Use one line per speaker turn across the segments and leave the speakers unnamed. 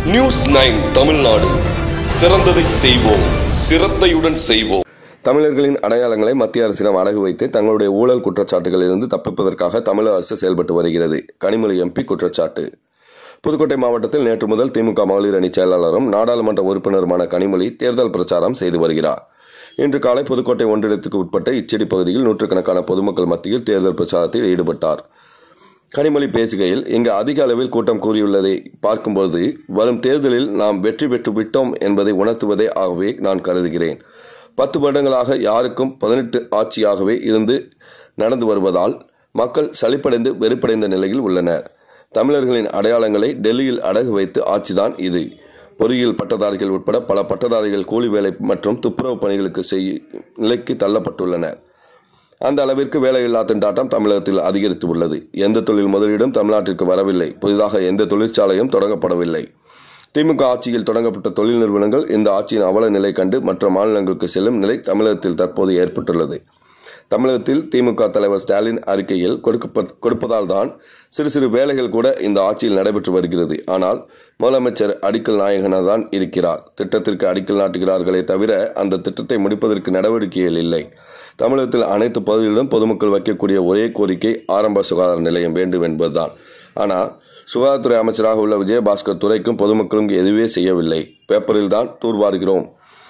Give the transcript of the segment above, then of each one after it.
news nine Tamil Nadu சிறந்ததை செய்வோம் சிரத்தையுடன் செய்வோம்
தமிழர்களின் அடையாளங்களை மத்திய அரசிடம் அடகு வைத்து தங்களுடைய ஊழல் குற்றச்சாட்டுகளிலிருந்து தப்பிப்பதற்காக தமிழக அரசு செயல்பட்டு வருகிறது கனிமொழி எம்பி குற்றச்சாட்டு புதுக்கோட்டை மாவட்டத்தில் நேற்று முதல் திமுக மகளிர் அணி செயலாளரும் நாடாளுமன்ற உறுப்பினருமான கனிமொழி தேர்தல் பிரச்சாரம் செய்து வருகிறார் இன்று காலை புதுக்கோட்டை ஒன்றியத்துக்கு உட்பட்ட இச்செடி பகுதியில் நூற்றுக்கணக்கான பொதுமக்கள் மத்தியில் தேர்தல் பிரச்சாரத்தில் ஈடுபட்டார் கனிமொழி பேசுகையில் இங்கு அதிக அளவில் கூட்டம் கூறியுள்ளதை பார்க்கும்போது வரும் தேர்தலில் நாம் வெற்றி பெற்று விட்டோம் என்பதை உணர்த்துவதே ஆகவே நான் கருதுகிறேன் பத்து வருடங்களாக யாருக்கும் பதினெட்டு ஆட்சியாகவே இருந்து நடந்து வருவதால் மக்கள் சலிப்படைந்து வெறுப்படைந்த நிலையில் உள்ளனர் தமிழர்களின் அடையாளங்களை டெல்லியில் அடகு வைத்து ஆட்சிதான் இது பொறியியல் பட்டதாரிகள் உட்பட பல பட்டதாரிகள் கூலி வேலை மற்றும் துப்புரவு பணிகளுக்கு செய் நிலைக்கு தள்ளப்பட்டுள்ளனர் அந்த அளவிற்கு வேலையில்லா திண்டாட்டம் தமிழகத்தில் அதிகரித்து உள்ளது எந்த தொழில் முதலீடும் தமிழ்நாட்டிற்கு வரவில்லை புதிதாக எந்த தொழிற்சாலையும் தொடங்கப்படவில்லை திமுக ஆட்சியில் தொடங்கப்பட்ட தொழில் நிறுவனங்கள் இந்த ஆட்சியின் அவல நிலை கண்டு மற்ற மாநிலங்களுக்கு செல்லும் நிலை தமிழகத்தில் தற்போது ஏற்பட்டுள்ளது தமிழகத்தில் திமுக தலைவர் ஸ்டாலின் அறிக்கையில் கொடுக்கப்ப கொடுப்பதால் தான் சிறு சிறு வேலைகள் கூட இந்த ஆட்சியில் நடைபெற்று வருகிறது ஆனால் முதலமைச்சர் அடிக்கல் நாயகனாக தான் இருக்கிறார் திட்டத்திற்கு அடிக்கல் நாட்டுகிறார்களே தவிர அந்த திட்டத்தை முடிப்பதற்கு நடவடிக்கைகள் இல்லை தமிழகத்தில் அனைத்து பகுதிகளிலும் பொதுமக்கள் வைக்கக்கூடிய ஒரே கோரிக்கை ஆரம்ப சுகாதார நிலையம் வேண்டும் என்பதுதான் ஆனால் சுகாதாரத்துறை அமைச்சராக உள்ள விஜயபாஸ்கர் துறைக்கும் பொதுமக்களும் எதுவே செய்யவில்லை பேப்பரில் தான் தூர்வாருகிறோம்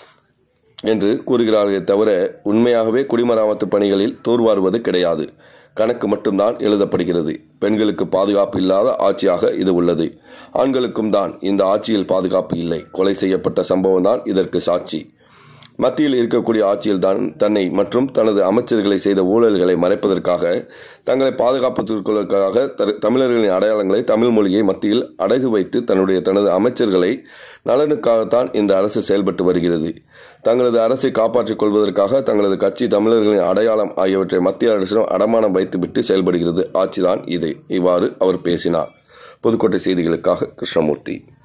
என்று கூறுகிறார்களே தவிர உண்மையாகவே குடிமராமத்து பணிகளில் தூர்வாருவது கிடையாது கணக்கு மட்டும்தான் எழுதப்படுகிறது பெண்களுக்கு பாதுகாப்பு இல்லாத ஆட்சியாக இது உள்ளது ஆண்களுக்கும் தான் இந்த ஆட்சியில் பாதுகாப்பு இல்லை கொலை செய்யப்பட்ட சம்பவம் தான் இதற்கு சாட்சி மத்தியில் இருக்கக்கூடிய ஆட்சியில் தான் தன்னை மற்றும் தனது அமைச்சர்களை செய்த ஊழல்களை மறைப்பதற்காக தங்களை பாதுகாப்பதற்காக தமிழர்களின் அடையாளங்களை தமிழ் மொழியை மத்தியில் அடகு வைத்து தன்னுடைய தனது அமைச்சர்களை நலனுக்காகத்தான் இந்த அரசு செயல்பட்டு வருகிறது தங்களது அரசை காப்பாற்றிக் கொள்வதற்காக தங்களது கட்சி தமிழர்களின் அடையாளம் ஆகியவற்றை மத்திய அரசிடம் அடமானம் வைத்துவிட்டு செயல்படுகிறது ஆட்சிதான் இது இவ்வாறு அவர் பேசினார் புதுக்கோட்டை செய்திகளுக்காக கிருஷ்ணமூர்த்தி